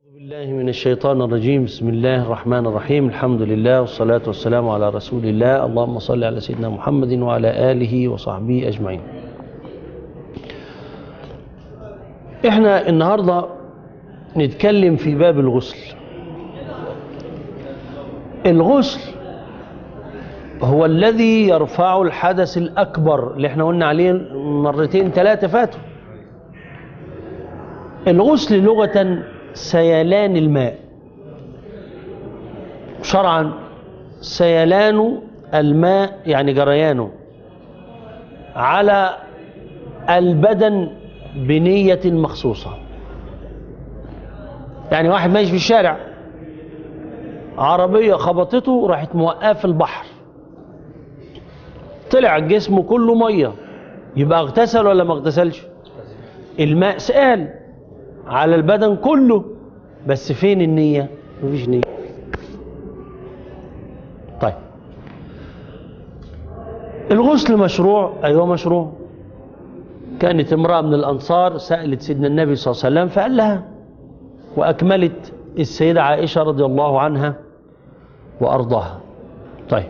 بالله من الشيطان الرجيم بسم الله الرحمن الرحيم الحمد لله والصلاة والسلام على رسول الله اللهم صل على سيدنا محمد وعلى آله وصحبه أجمعين احنا النهاردة نتكلم في باب الغسل الغسل هو الذي يرفع الحدث الأكبر اللي احنا قلنا عليه مرتين ثلاثة فاتوا الغسل لغة سيلان الماء شرعا سيلان الماء يعني جريانه على البدن بنية مخصوصة يعني واحد ماشي في الشارع عربية خبطته راحت موقفة في البحر طلع جسمه كله مية يبقى اغتسل ولا ما اغتسلش الماء سال على البدن كله بس فين النية مفيش نية طيب الغسل مشروع أيوة مشروع كانت امرأة من الأنصار سألت سيدنا النبي صلى الله عليه وسلم فقال لها وأكملت السيدة عائشة رضي الله عنها وأرضاها طيب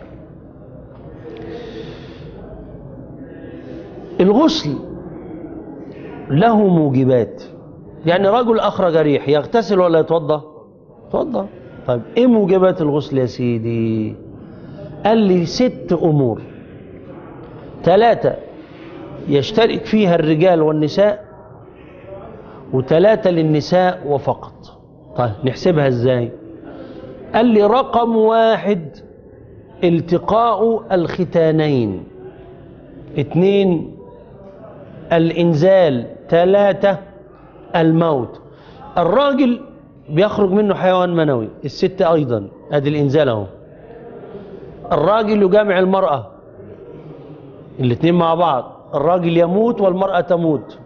الغسل له موجبات يعني رجل أخرج ريح يغتسل ولا يتوضا يتوضا طيب ايه موجبات الغسل يا سيدي قال لي ست امور ثلاثة يشترك فيها الرجال والنساء وثلاثة للنساء وفقط طيب نحسبها ازاي قال لي رقم واحد التقاء الختانين اثنين الانزال ثلاثة الموت الراجل بيخرج منه حيوان منوي الست ايضا ادي الانزال اهو الراجل يجامع المرأة الاثنين مع بعض الراجل يموت والمرأة تموت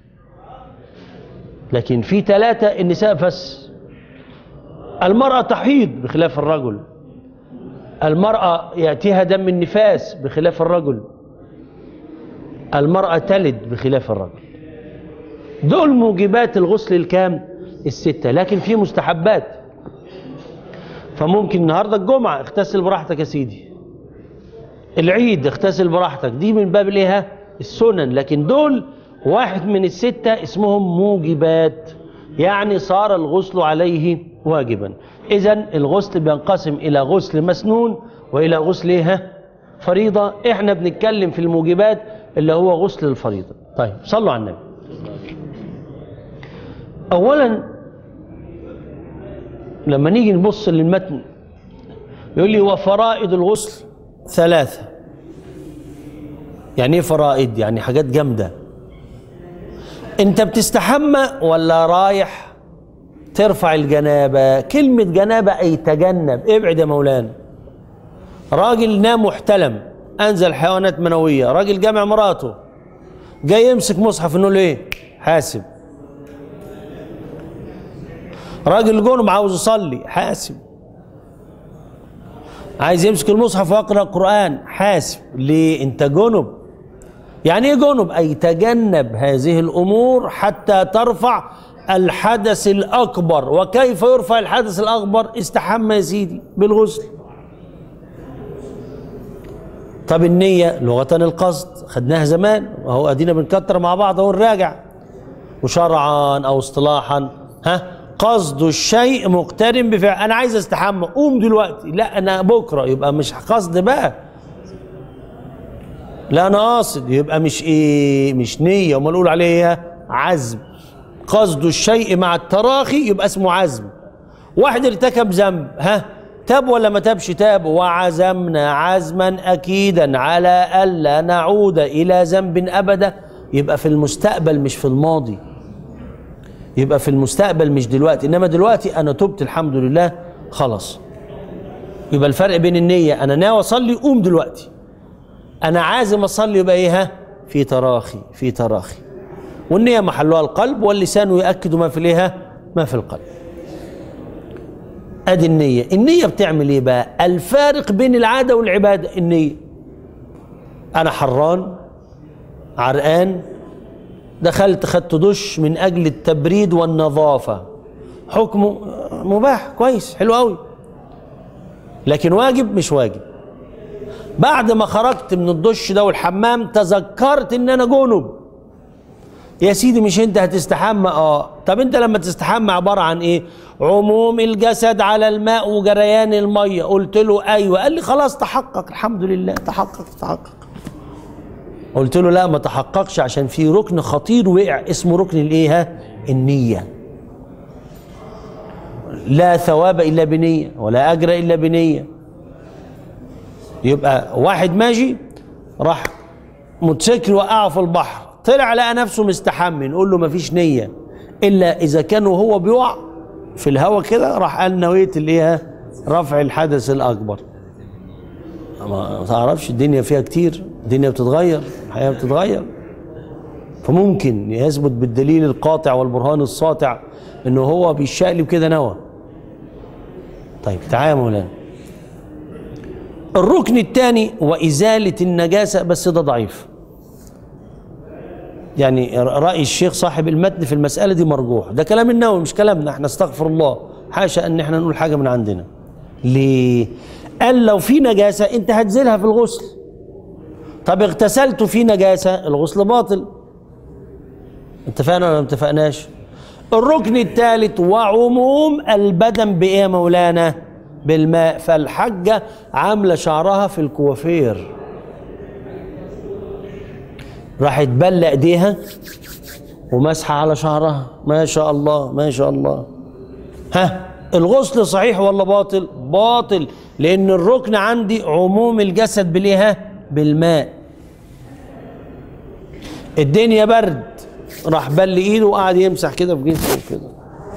لكن في ثلاثة النساء بس المرأة تحيض بخلاف الرجل المرأة يأتيها دم النفاس بخلاف الرجل المرأة تلد بخلاف الرجل دول موجبات الغسل الكام الستة لكن في مستحبات فممكن النهاردة الجمعة اغتسل براحتك يا سيدي العيد اغتسل براحتك دي من باب الايه السنن لكن دول واحد من الستة اسمهم موجبات يعني صار الغسل عليه واجبا اذا الغسل بينقسم الى غسل مسنون والى غسل ايه فريضة احنا بنتكلم في الموجبات اللي هو غسل الفريضة طيب صلوا على النبي اولا لما نيجي نبص للمتن يقول لي وفرائض الغسل ثلاثة يعني ايه فرائض يعني حاجات جامدة انت بتستحمى ولا رايح ترفع الجنابة كلمة جنابة اي تجنب ابعد يا مولانا راجل نام واحتلم انزل حيوانات منوية راجل جامع مراته جاي يمسك مصحف انه ايه حاسب راجل جنب عاوز يصلي حاسب عايز يمسك المصحف ويقرا القران حاسب ليه انت جنب يعني ايه جنب اي تجنب هذه الامور حتى ترفع الحدث الاكبر وكيف يرفع الحدث الاكبر استحمى يا سيدي بالغسل طب النية لغة القصد خدناها زمان وهو ادينا بنكتر مع بعض اهو نراجع وشرعا او اصطلاحا ها قصد الشيء مقترن بفعل انا عايز استحمى قوم دلوقتي لا انا بكره يبقى مش قصد بقى لا انا قاصد يبقى مش ايه مش نيه امال نقول عليه ايه عزم قصد الشيء مع التراخي يبقى اسمه عزم واحد ارتكب ذنب ها تاب ولا ما تابش تاب وعزمنا عزما اكيدا على الا نعود الى ذنب ابدا يبقى في المستقبل مش في الماضي يبقى في المستقبل مش دلوقتي انما دلوقتي انا تبت الحمد لله خلاص يبقى الفرق بين النية انا ناوي اصلي قوم دلوقتي انا عازم اصلي يبقى ايه ها في تراخي في تراخي والنية محلها القلب واللسان يؤكد ما في الايه ما في القلب ادي النية النية بتعمل ايه بقى الفارق بين العادة والعبادة النية انا حران عرقان دخلت خدت دش من اجل التبريد والنظافة حكمه مباح كويس حلو قوي لكن واجب مش واجب بعد ما خرجت من الدش ده والحمام تذكرت ان انا جنب يا سيدي مش انت هتستحمى اه طب انت لما تستحمى عباره عن ايه عموم الجسد على الماء وجريان الميه قلت له ايوه قال لي خلاص تحقق الحمد لله تحقق تحقق قلت له لا ما تحققش عشان في ركن خطير وقع اسمه ركن الايه ها؟ النيه لا ثواب الا بنيه ولا اجر الا بنيه يبقى واحد ماشي راح موتوسيكل وقعه في البحر طلع لقى نفسه مستحمي نقول له مفيش نيه الا اذا كان وهو بيقع في الهواء كده راح قال نويه الايه رفع الحدث الاكبر ما تعرفش الدنيا فيها كتير الدنيا بتتغير الحياه بتتغير فممكن يثبت بالدليل القاطع والبرهان الساطع انه هو بيشقلب كده نوى طيب تعالى يا مولانا الركن الثاني وإزالة النجاسة بس ده ضعيف يعني رأي الشيخ صاحب المتن في المسألة دي مرجوح ده كلام النووي مش كلامنا احنا استغفر الله حاشا ان احنا نقول حاجة من عندنا ليه قال لو في نجاسة انت هتزيلها في الغسل طب اغتسلت في نجاسة الغسل باطل اتفقنا ولا ما اتفقناش الركن الثالث وعموم البدن بايه يا مولانا بالماء فالحجة عاملة شعرها في الكوافير راحت بل ايديها ومسحة على شعرها ما شاء الله ما شاء الله ها الغسل صحيح ولا باطل باطل لان الركن عندي عموم الجسد بالايه ها؟ بالماء الدنيا برد راح بل ايده وقعد يمسح كده في جسمه كده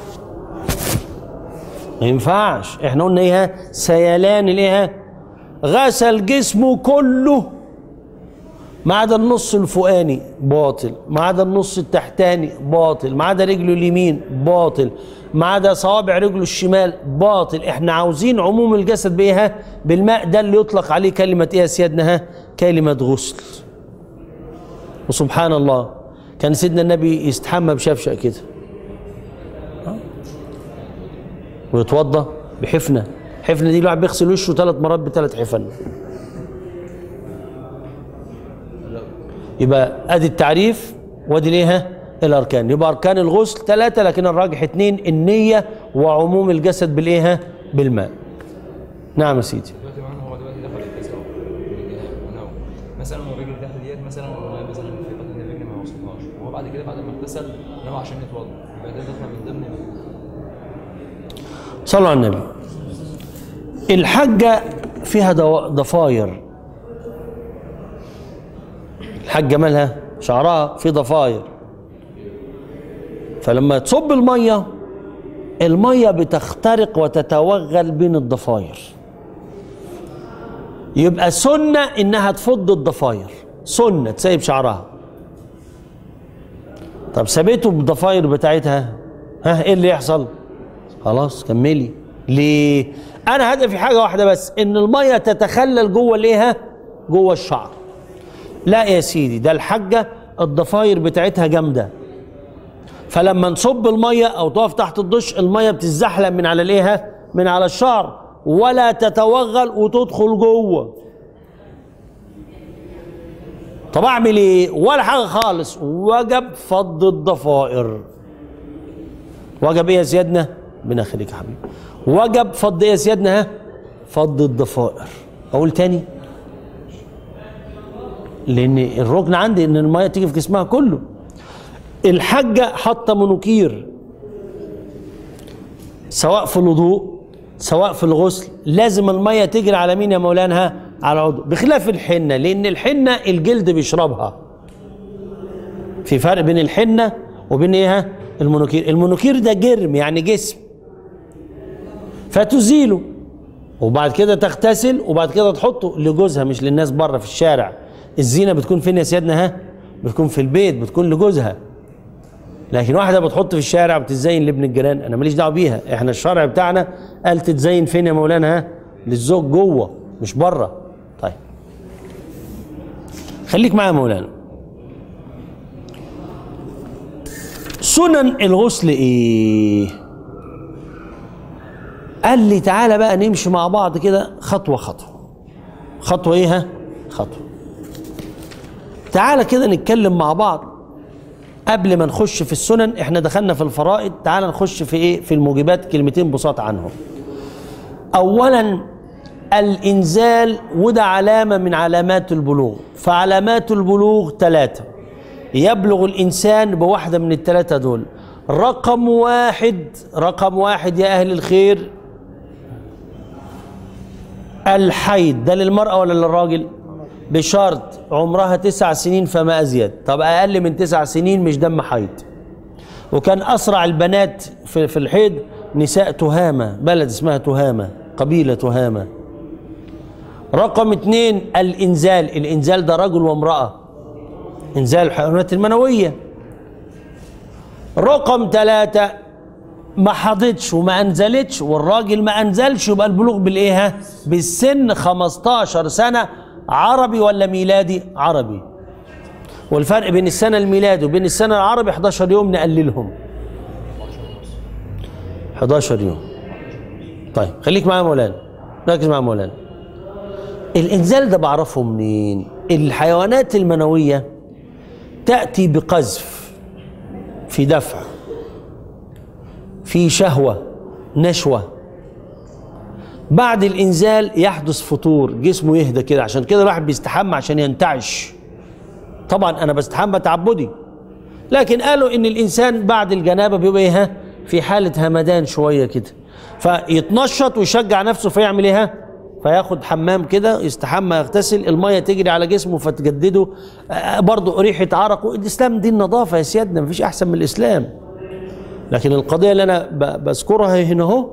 ما ينفعش احنا قلنا ايه سيلان الايه غسل جسمه كله ما عدا النص الفوقاني باطل ما عدا النص التحتاني باطل ما عدا رجله اليمين باطل ما عدا صوابع رجله الشمال باطل احنا عاوزين عموم الجسد بايه بالماء ده اللي يطلق عليه كلمه ايه يا سيادنا ها كلمه غسل وسبحان الله كان سيدنا النبي يستحمى بشفشق كده ويتوضا بحفنه حفنه دي الواحد بيغسل وشه ثلاث مرات بثلاث حفن يبقى ادي التعريف وادي ليها الاركان يبقى اركان الغسل ثلاثه لكن الراجح اثنين النيه وعموم الجسد بالايه بالماء نعم يا سيدي دلوقتي معانا هو دلوقتي دخل الكاس اهو ونوم. مثلا هو الرجل تحت ديت مثلا والميه مثلا في بطن الرجل ما وصلهاش وهو بعد كده بعد ما اغتسل نوى عشان يتوضا يبقى ده دخل من ضمن صلوا على النبي الحجة فيها دو- ضفاير الحجة مالها شعرها في ضفاير فلما تصب المية المية بتخترق وتتوغل بين الضفاير يبقى سنة انها تفض الضفاير سنة تسيب شعرها طب سابته بالضفاير بتاعتها ها ايه اللي يحصل خلاص كملي ليه انا هدفي حاجه واحده بس ان الميه تتخلل جوه الايه ها؟ جوه الشعر لا يا سيدي ده الحاجه الضفاير بتاعتها جامده فلما نصب الميه او تقف تحت الدش الميه بتتزحلق من على الايه ها؟ من على الشعر ولا تتوغل وتدخل جوه طب اعمل ايه ولا حاجه خالص وجب فض الضفائر وجب ايه يا سيادنا ربنا يخليك يا حبيبي وجب فض ايه يا سيادنا ها فض الضفائر اقول تاني لان الركن عندي ان الميه تيجي في جسمها كله الحاجه حاطه منوكير سواء في الوضوء سواء في الغسل لازم الميه تجري على مين يا مولانا ها؟ على العضو بخلاف الحنه لان الحنه الجلد بيشربها في فرق بين الحنه وبين ايه ها؟ المونوكير المونوكير ده جرم يعني جسم فتزيله وبعد كده تغتسل وبعد كده تحطه لجوزها مش للناس بره في الشارع الزينه بتكون فين يا سيادنا ها بتكون في البيت بتكون لجوزها لكن واحده بتحط في الشارع بتزين لابن الجيران انا ماليش دعوه بيها احنا الشرع بتاعنا قال تتزين فين يا مولانا ها للزوج جوه مش بره طيب خليك معايا يا مولانا سنن الغسل ايه قال لي تعالى بقى نمشي مع بعض كده خطوة خطوة خطوة ايه ها خطوة تعالى كده نتكلم مع بعض قبل ما نخش في السنن احنا دخلنا في الفرائض تعالى نخش في ايه في الموجبات كلمتين بساط عنهم اولا الانزال وده علامه من علامات البلوغ فعلامات البلوغ ثلاثه يبلغ الانسان بواحده من الثلاثه دول رقم واحد رقم واحد يا اهل الخير الحيض ده للمراه ولا للراجل بشرط عمرها تسع سنين فما ازيد طب اقل من تسع سنين مش دم حيض وكان اسرع البنات في, في الحيض نساء تهامه بلد اسمها تهامه قبيله تهامه رقم اثنين الانزال الانزال ده رجل وامراه انزال الحيوانات المنويه رقم ثلاثة ما حضتش وما انزلتش والراجل ما انزلش يبقى البلوغ بالايه ها؟ بالسن 15 سنه عربي ولا ميلادي عربي والفرق بين السنه الميلادي وبين السنه العربي 11 يوم نقللهم 11 يوم طيب خليك معايا يا مولانا ركز معايا يا مولانا الانزال ده بعرفه منين الحيوانات المنويه تاتي بقذف في دفع في شهوه نشوه بعد الانزال يحدث فطور جسمه يهدى كده عشان كده الواحد بيستحمى عشان ينتعش طبعا انا بستحمى تعبدي لكن قالوا ان الانسان بعد الجنابه بيبقى ايه ها؟ في حاله همدان شويه كده فيتنشط ويشجع نفسه فيعمل ايه ها؟ فياخد حمام كده يستحمى يغتسل الميه تجري على جسمه فتجدده آه، برضه ريحه عرقه الاسلام دين نظافه يا سيادنا مفيش احسن من الاسلام لكن القضيه اللي انا ب- بذكرها هنا اهو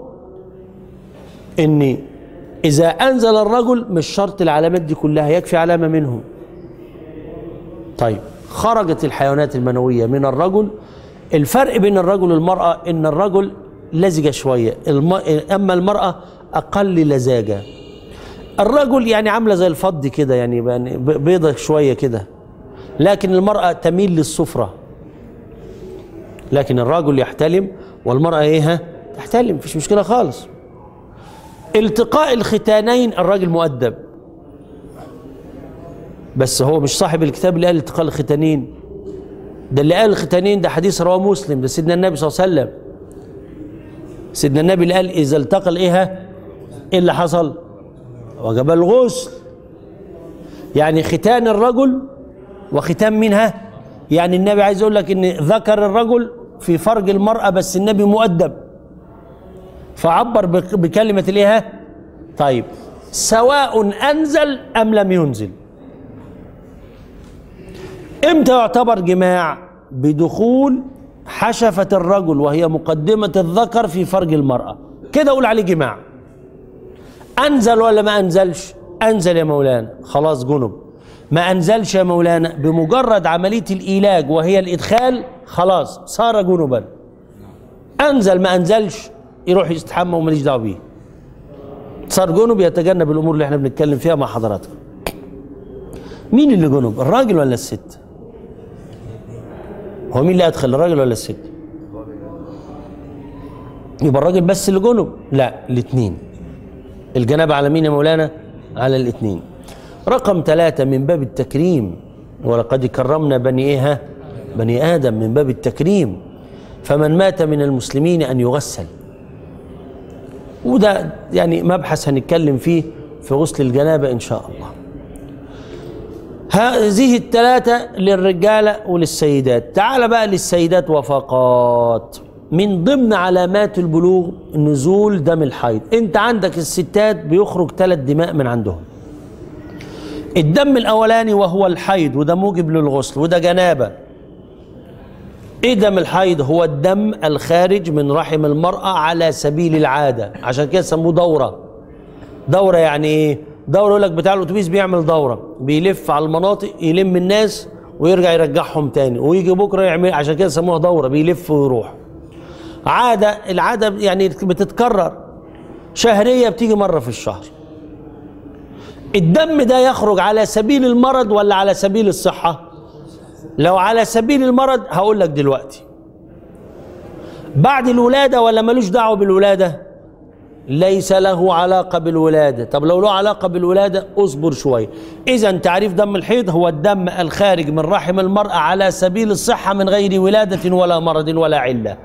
ان اذا انزل الرجل مش شرط العلامات دي كلها يكفي علامه منهم طيب خرجت الحيوانات المنويه من الرجل الفرق بين الرجل والمراه ان الرجل لزجه شويه الم... اما المراه اقل لزاجه الرجل يعني عامله زي الفض كده يعني يعني ب- بيضه شويه كده لكن المراه تميل للصفره لكن الرجل يحتلم والمراه ايه ها تحتلم مفيش مشكله خالص التقاء الختانين الراجل مؤدب بس هو مش صاحب الكتاب اللي قال التقاء الختانين ده اللي قال الختانين ده حديث رواه مسلم ده سيدنا النبي صلى الله عليه وسلم سيدنا النبي اللي قال اذا التقى الايه ها؟ ايه اللي حصل وجب الغسل يعني ختان الرجل وختان منها يعني النبي عايز يقول لك ان ذكر الرجل في فرج المرأة بس النبي مؤدب فعبر بك- بكلمة الايه ها؟ طيب سواء انزل ام لم ينزل امتى يعتبر جماع بدخول حشفة الرجل وهي مقدمة الذكر في فرج المرأة كده اقول عليه جماع انزل ولا ما انزلش انزل يا مولانا خلاص جنب ما انزلش يا مولانا بمجرد عملية الايلاج وهي الادخال خلاص صار جنبا انزل ما انزلش يروح يستحمى وماليش دعوه بيه صار جنب يتجنب الامور اللي احنا بنتكلم فيها مع حضراتكم مين اللي جنب الراجل ولا الست هو مين اللي ادخل الراجل ولا الست يبقى الراجل بس اللي جنب لا الاثنين الجنابة على مين يا مولانا على الاثنين رقم ثلاثة من باب التكريم ولقد كرمنا بني ايه ها؟ بني ادم من باب التكريم فمن مات من المسلمين ان يغسل وده يعني مبحث هنتكلم فيه في غسل الجنابة ان شاء الله هذه الثلاثة للرجالة وللسيدات تعال بقى للسيدات وفقط من ضمن علامات البلوغ نزول دم الحيض انت عندك الستات بيخرج ثلاث دماء من عندهم الدم الاولاني وهو الحيض وده موجب للغسل وده جنابه ايه دم الحيض هو الدم الخارج من رحم المراه على سبيل العاده عشان كده سموه دوره دوره يعني ايه دوره يقول لك بتاع الاتوبيس بيعمل دوره بيلف على المناطق يلم الناس ويرجع يرجعهم تاني ويجي بكره يعمل عشان كده سموها دوره بيلف ويروح عاده العاده يعني بتتكرر شهريه بتيجي مره في الشهر الدم ده يخرج على سبيل المرض ولا على سبيل الصحه لو على سبيل المرض هقول لك دلوقتي بعد الولاده ولا ملوش دعوه بالولاده ليس له علاقة بالولادة طب لو له علاقة بالولادة اصبر شوية إذا تعريف دم الحيض هو الدم الخارج من رحم المرأة على سبيل الصحة من غير ولادة ولا مرض ولا علة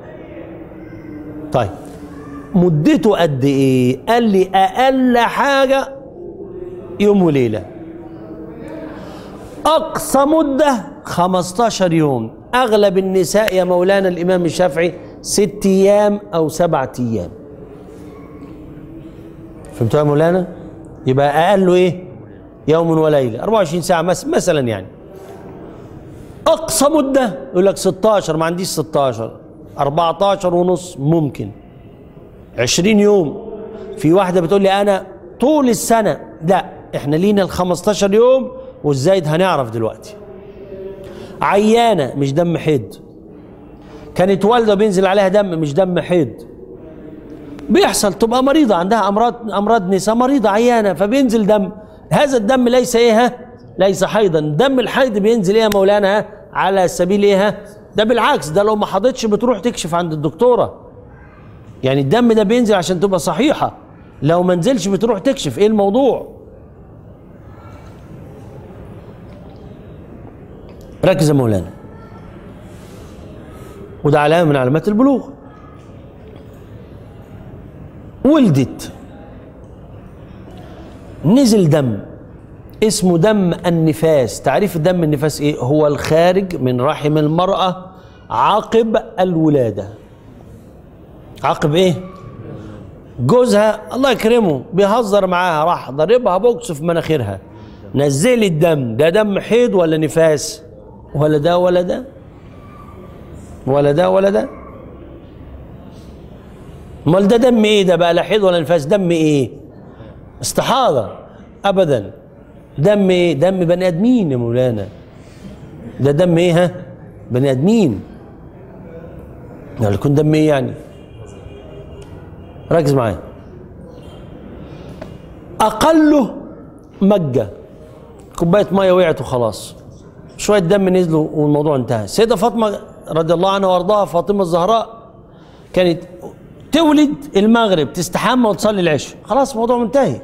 طيب مدته قد ايه قال لي اقل حاجة يوم وليلة اقصى مدة 15 يوم اغلب النساء يا مولانا الامام الشافعي ست ايام او سبعة ايام فهمتوا يا مولانا يبقى اقله ايه يوم وليلة 24 ساعة مس مثلا يعني اقصى مدة يقول لك 16 ما عنديش 16 14 ونص ممكن 20 يوم في واحده بتقول لي انا طول السنه لا احنا لينا ال 15 يوم والزايد هنعرف دلوقتي عيانه مش دم حيض كانت والده بينزل عليها دم مش دم حيض بيحصل تبقى مريضه عندها امراض امراض نساء مريضه عيانه فبينزل دم هذا الدم ليس ايه ها؟ ليس حيضا دم الحيض بينزل ايه يا مولانا ها؟ على سبيل ايه ها؟ ده بالعكس ده لو ما حضتش بتروح تكشف عند الدكتوره يعني الدم ده بينزل عشان تبقى صحيحة لو ما نزلش بتروح تكشف ايه الموضوع ركز يا مولانا وده علامة من علامات البلوغ ولدت نزل دم اسمه دم النفاس تعريف دم النفاس ايه هو الخارج من رحم المرأة عقب الولادة عقب ايه جوزها الله يكرمه بيهزر معاها راح ضربها بوكس في مناخيرها نزلي الدم ده دم حيض ولا نفاس ولا ده ولا ده ولا ده ولا ده امال ده دم ايه ده بقى لا حيض ولا نفاس دم ايه استحاضه ابدا دم ايه دم بني ادمين يا مولانا ده دم ايه ها بني ادمين يعني يكون دم ايه يعني ركز معايا اقله مجه كوبايه ميه وقعت وخلاص شويه دم نزلوا والموضوع انتهى السيده فاطمه رضي الله عنها وارضاها فاطمه الزهراء كانت تولد المغرب تستحمى وتصلي العشاء خلاص الموضوع منتهي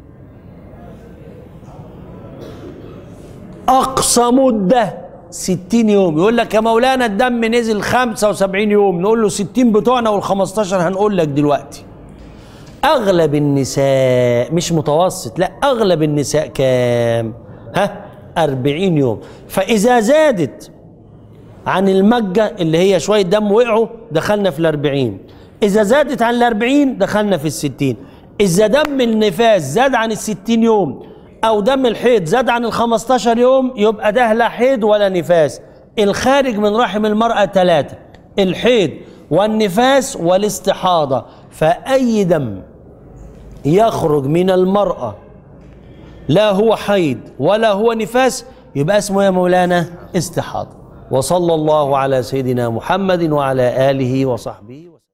اقصى مده 60 يوم يقول لك يا مولانا الدم نزل 75 يوم نقول له 60 بتوعنا وال 15 هنقول لك دلوقتي اغلب النساء مش متوسط لا اغلب النساء كام ها 40 يوم فاذا زادت عن المجة اللي هي شوية دم وقعوا دخلنا في الأربعين إذا زادت عن الأربعين دخلنا في الستين إذا دم النفاس زاد عن الستين يوم أو دم الحيض زاد عن الخمستاشر يوم يبقى ده لا حيض ولا نفاس الخارج من رحم المرأة ثلاثة الحيض والنفاس والاستحاضة فأي دم يخرج من المرأة لا هو حيض ولا هو نفاس يبقى اسمه يا مولانا استحاضة وصلى الله على سيدنا محمد وعلى آله وصحبه وسلم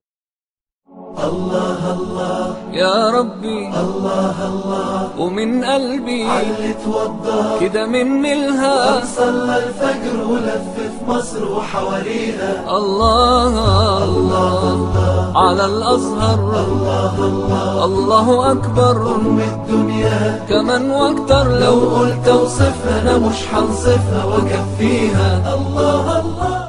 يا ربي الله الله ومن قلبي اللي توضى كده مني الها صلى الفجر ولف في مصر وحواليها الله الله على الأزهر الله أكبر أم الدنيا كمان واكتر لو لو قلت اوصفها انا مش هنصفها واكفيها الله الله